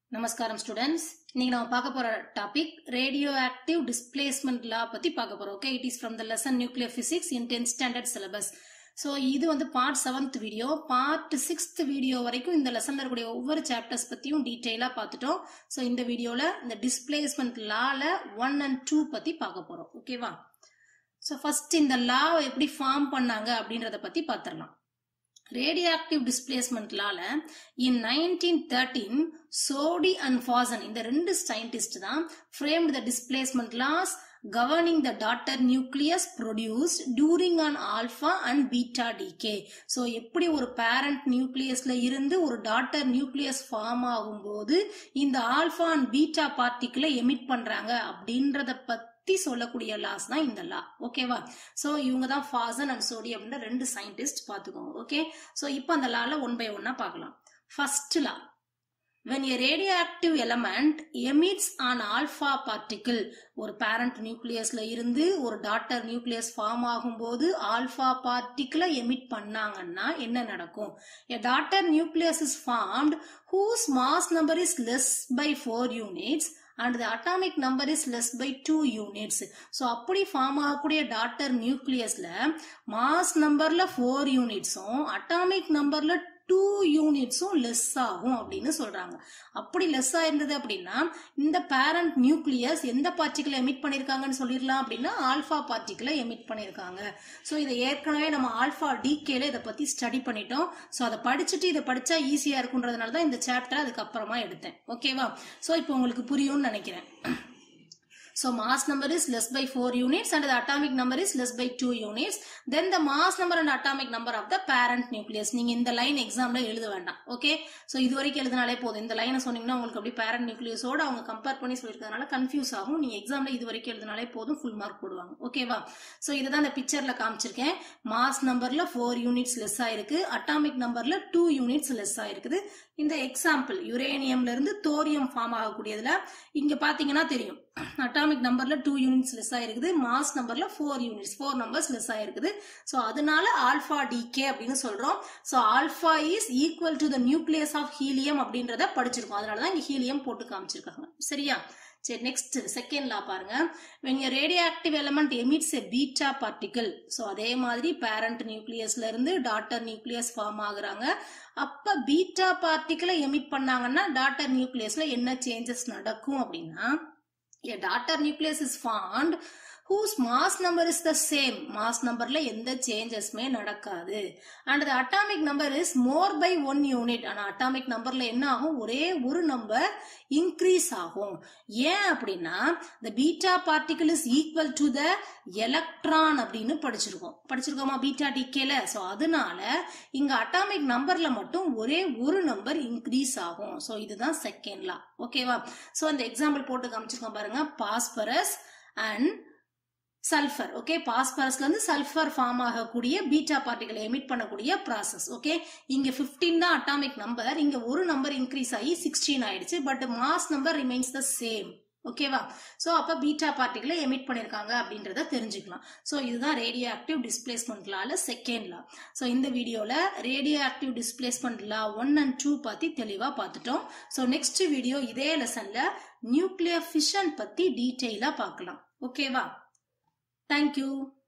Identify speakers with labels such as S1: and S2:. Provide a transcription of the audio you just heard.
S1: நமஸ்காரம் ஸ்டூடெண்ட்ஸ் இன்னைக்கு நம்ம பார்க்க போற topic radioactive displacement law பத்தி பார்க்க போறோம் okay it is from the lesson nuclear physics in tenth standard syllabus so இது வந்து part seventh video part sixth video வரைக்கும் இந்த லெசன்ல இருக்கக்கூடிய ஒவ்வொரு சாப்டர்ஸ் பத்தியும் டீட்டெயிலாக பார்த்துட்டோம் ஸோ இந்த வீடியோல இந்த டிஸ்பிளேஸ்மெண்ட் லால ஒன் அண்ட் டூ பத்தி பார்க்க போறோம் ஓகேவா ஸோ ஃபர்ஸ்ட் இந்த லா எப்படி ஃபார்ம் பண்ணாங்க அப்படின்றத பத்தி பார்த்துடலாம் ரேடியோஆக்டிவ் டிஸ்பிளேஸ்மெண்ட்லால in nineteen thirteen Soddy and Fajans இந்த ரெண்டு சயின்டிஸ்ட் தான் framed the displacement laws governing the daughter nucleus produced during an alpha and beta decay so எப்படி ஒரு பேரண்ட் நியூக்ளியஸ்ல இருந்து ஒரு டாட்டர் நியூக்ளியஸ் ஃபார்ம் ஆகும்போது இந்த ஆல்ஃபா அண்ட் பீட்டா பார்ட்டிக்கிளை எமிட் பண்றாங்க அப்படின்றத பத்தி பத்தி சொல்லக்கூடிய லாஸ் தான் இந்த லா ஓகேவா சோ இவங்க தான் ஃபாசன் அண்ட் சோடி அப்படின்ற ரெண்டு சயின்டிஸ்ட் பாத்துக்கோங்க ஓகே சோ இப்போ அந்த லால ஒன் பை ஒன்னா பார்க்கலாம் first law when a radioactive element emits an alpha particle ஒரு பேரண்ட் நியூக்ளியஸ்ல இருந்து ஒரு டாட்டர் நியூக்ளியஸ் ஃபார்ம் ஆகும்போது ஆல்பா பார்ட்டிகிளை எமிட் பண்ணாங்கன்னா என்ன நடக்கும் a daughter nucleus is formed whose mass number is less by 4 units and the atomic number is less by two units so அப்படி ஃபார்ம் ஆகக்கூடிய டாட்டர் நியூக்ளியஸ்ல மாஸ் நம்பர்ல ஃபோர் யூனிட்ஸும் அட்டாமிக் நம்பர்ல டூ யூனிட்ஸும் லெஸ் ஆகும் அப்படின்னு சொல்றாங்க அப்படி லெஸ் ஆயிருந்தது அப்படின்னா இந்த பேரண்ட் நியூக்ளியஸ் எந்த பார்ட்டிகளை எமிட் பண்ணிருக்காங்கன்னு சொல்லிடலாம் அப்படின்னா ஆல்பா பார்ட்டிகளை எமிட் பண்ணிருக்காங்க ஸோ இதை ஏற்கனவே நம்ம ஆல்பா டிகேல இதை பத்தி ஸ்டடி பண்ணிட்டோம் ஸோ அதை படிச்சுட்டு இதை படிச்சா ஈஸியா இருக்குன்றதுனால தான் இந்த சாப்டர் அதுக்கப்புறமா எடுத்தேன் ஓகேவா ஸோ இப்போ உங்களுக்கு புரியும்னு நினைக்கிறேன் So mass number is less by 4 units and the atomic number is less by 2 units. Then the mass number and atomic number of the parent nucleus. நீங்க இந்த லைன் எக்ஸாம்ல எழுத வேண்டாம் ஓகே சோ இது வரைக்கும் எழுதினாலே போதும் இந்த லைனை சொன்னீங்கன்னா உங்களுக்கு அப்படி பேரண்ட் நியூக்ளியஸோட அவங்க கம்பேர் பண்ணி சொல்லிருக்கிறதுனால கன்ஃபியூஸ் ஆகும் நீங்க எக்ஸாம்ல இது வரைக்கும் எழுதினாலே போதும் ஃபுல் மார்க் போடுவாங்க ஓகேவா சோ இதுதான் இந்த பிக்சர்ல காமிச்சிருக்கேன் மாஸ் நம்பர்ல ஃபோர் யூனிட்ஸ் லெஸ் ஆயிருக்கு அட்டாமிக் நம்பர்ல டூ யூனிட்ஸ் லெஸ் ஆயிருக்குது இந்த எக்ஸாம்பிள் யுரேனியம்ல இருந்து தோரியம் ஃபார்ம் ஆகக்கூடியதுல இங்க பாத்தீங்கன்னா தெரியும் அட்டாமிக் நம்பர்ல டூ யூனிட்ஸ் லெஸ் ஆயிருக்குது மாஸ் நம்பர்ல four units four numbers less ஆயிருக்குது ஸோ அதனால ஆல்பா டிகே அப்படின்னு சொல்றோம் so alpha is equal to the nucleus of helium அப்படின்றத படிச்சிருக்கோம் அதனாலதான் இங்க ஹீலியம் போட்டு காமிச்சிருக்காங்க சரியா சரி நெக்ஸ்ட் செகண்ட் லா பாருங்க when a radioactive element emits a beta particle so அதே மாதிரி பேரண்ட் நியூக்ளியஸ்ல இருந்து டாட்டர் நியூக்ளியஸ் ஃபார்ம் ஆகுறாங்க அப்ப பீட்டா பார்ட்டிகிளை எமிட் பண்ணாங்கன்னா டாட்டர் நியூக்ளியஸ்ல என்ன சேஞ்சஸ் நடக்கும் அப்படின்னா a daughter nucleus is formed whose mass number is the same mass numberல எந்த சேஞ்சஸ்மே நடக்காது and the atomic number is more by one unit ஆனா atomic numberல என்ன ஆகும் ஒரே ஒரு நம்பர் இன்க்ரீஸ் ஆகும் ஏன் அப்படின்னா the beta particle is equal to the electron அப்படின்னு படிச்சிருக்கோம் படிச்சிருக்கோமா பீட்டா டிகேல சோ அதனால இங்க அட்டாமிக் நம்பர்ல மட்டும் ஒரே ஒரு நம்பர் இன்க்ரீஸ் ஆகும் சோ இதுதான் செகண்ட் லா ஓகேவா சோ அந்த எக்ஸாம்பிள் போட்டு காமிச்சிருக்கோம் பாருங்க பாஸ்பரஸ் அண்ட் சல்ஃபர் ஓகே பாஸ்பரஸ்ல இருந்து சல்ஃபர் ஃபார்ம் ஆகக்கூடிய பீட்டா பார்ட்டிகளை எமிட் பண்ணக்கூடிய ப்ராசஸ் ஓகே இங்க பிப்டீன் தான் அட்டாமிக் நம்பர் இங்க ஒரு நம்பர் இன்க்ரீஸ் ஆகி சிக்ஸ்டீன் ஆயிடுச்சு but mass number remains the same ஓகேவா சோ அப்ப பீட்டா பார்ட்டிகளை எமிட் பண்ணிருக்காங்க அப்படின்றத தெரிஞ்சுக்கலாம் சோ இதுதான் ரேடியோ ஆக்டிவ் டிஸ்பிளேஸ்மெண்ட் லால செகண்ட் லா சோ இந்த வீடியோல radioactive displacement law one and two பத்தி தெளிவா பார்த்துட்டோம் சோ நெக்ஸ்ட் வீடியோ இதே லெசன்ல நியூக்ளியர் ஃபிஷன் பத்தி டீட்டெயிலா பார்க்கலாம் ஓகேவா Thank you.